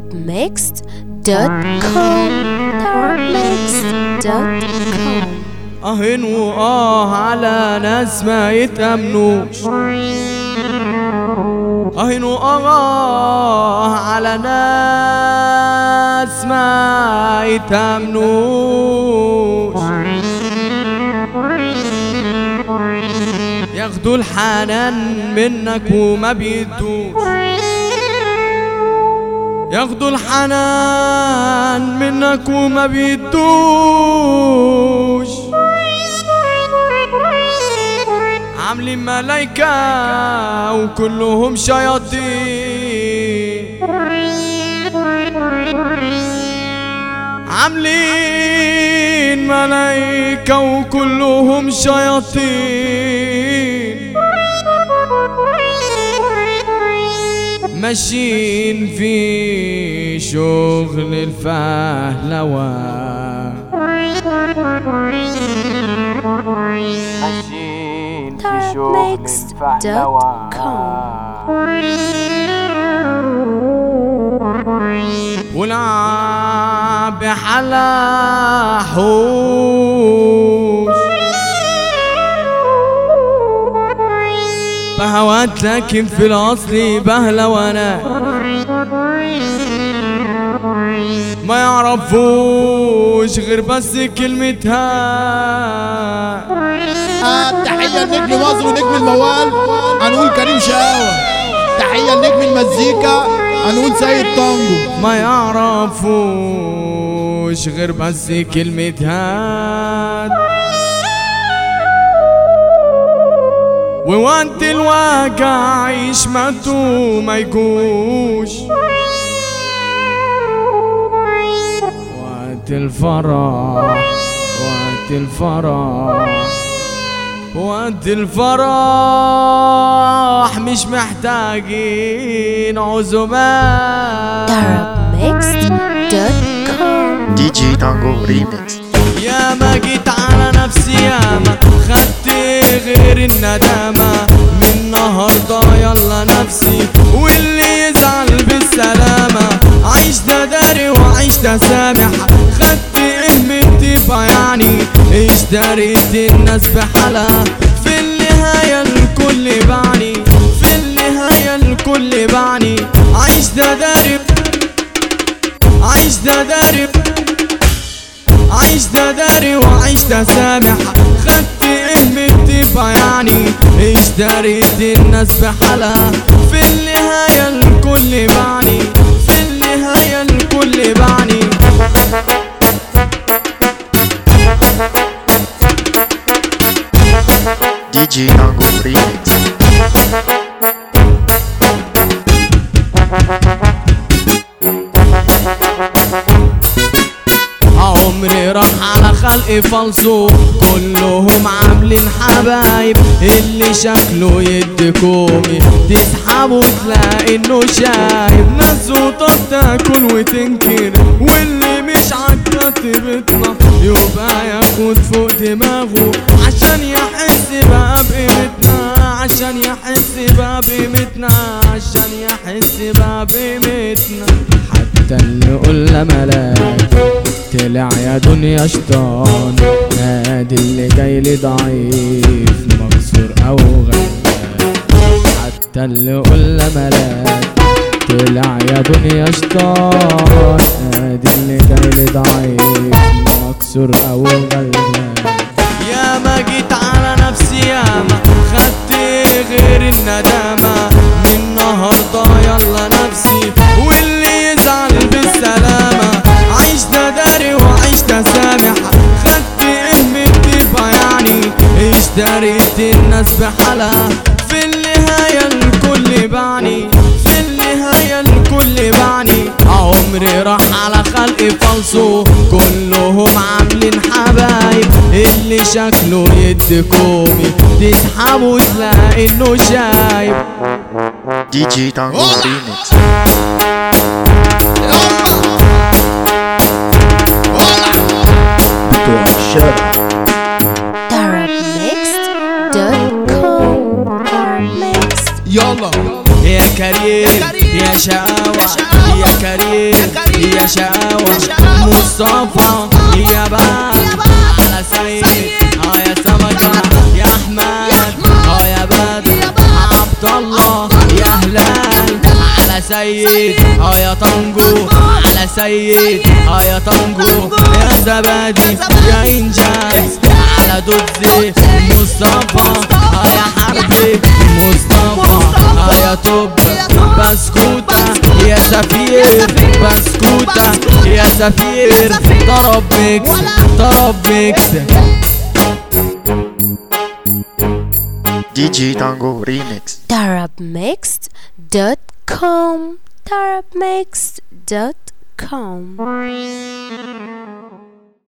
darabmixed.com darabmixed.com اهن واه على ناس ما يتأمنوش اهن واه على ناس ما يتأمنوش ياخدوا الحنان منك وما بيدوش ياخدوا الحنان منك وما بيدوش عاملين ملايكة وكلهم شياطين عاملين ملايكة وكلهم شياطين ماشيين في شغل الفهلوة ماشيين في شغل ولعب حلا حوش بهوات لكن في الاصل بهلوانات ما يعرفوش غير بس كلمتها آه، تحية لنجم مصر ونجم الموال هنقول كريم شقاوة تحية لنجم المزيكا هنقول سيد طنجو ما يعرفوش غير بس كلمتها ووقت الواقع يشمتوا ما يجوش وقت الفرح وقت الفرح وقت الفرح مش محتاجين عزومات darabmixed.com DJ Tango Remix يا ما جيت على نفسي يا ما خدت غير الندامة من النهاردة يلا نفسي واللي يزعل بالسلامة عشت داري وعشت سامح خدت اهمتي يعني اشتريت الناس بحالها في النهاية الكل بعني في النهاية الكل بعني عشت داري عشت داري عشت داري وعشت سامح خدت اهمتي يعني اشتريت الناس بحالها في النهاية الكل بعني في النهاية الكل بعني DJ Tango Remix عمري راح على خلق فالصو كلهم عاملين حبايب اللي شكله يديكومي تسحب وتلاقي انه شايب ناس وطب تاكل وتنكر واللي مش عالكاتبتنا يبقى ياخد فوق دماغه عشان يحس بقى بقيمتنا عشان يحس بقى بقيمتنا عشان يحس بقى بقيمتنا حتى اللي قلنا ملاك طلع يا دنيا شيطان نادي اللي جاي لي ضعيف مكسور او غلبان حتى اللي قلنا ملاك طلع يا دنيا شيطان نادي اللي جاي لي ضعيف مكسور او غلبان يا ما جيت على نفسي يا ما خدت غير الندامة من النهاردة يلا نفسي واللي يزعل بالسلامة عشت داري وعشت سامح خدت اهمتي يعني اشتريت الناس بحالها في النهاية الكل بعني في النهاية الكل بعني عمري راح على خلق فالصو كلهم عاملين حبايب اللي شكله يديكومي تسحب وتلاقي انه شايب DJ Tango Remix بتوع الشارع darabmixed.com darabmixed يلا يا كريم يا شقاوة يا كريم يا شقاوة مصطفى يا باب على سيد اه يا سمكة يا احمد اه يا بدر عبد الله يا هلال على سيد اه يا طنجو على سيد اه يا طنجو يا زبادي يا انجاز على دوتزي مصطفى اه يا حربي مصطفى اه يا توب بسكوتة يا سفير بسكوتة يا سفير ضرب ميكس ضرب ميكس DJ Tango Remix Darabmixed.com Darabmixed.com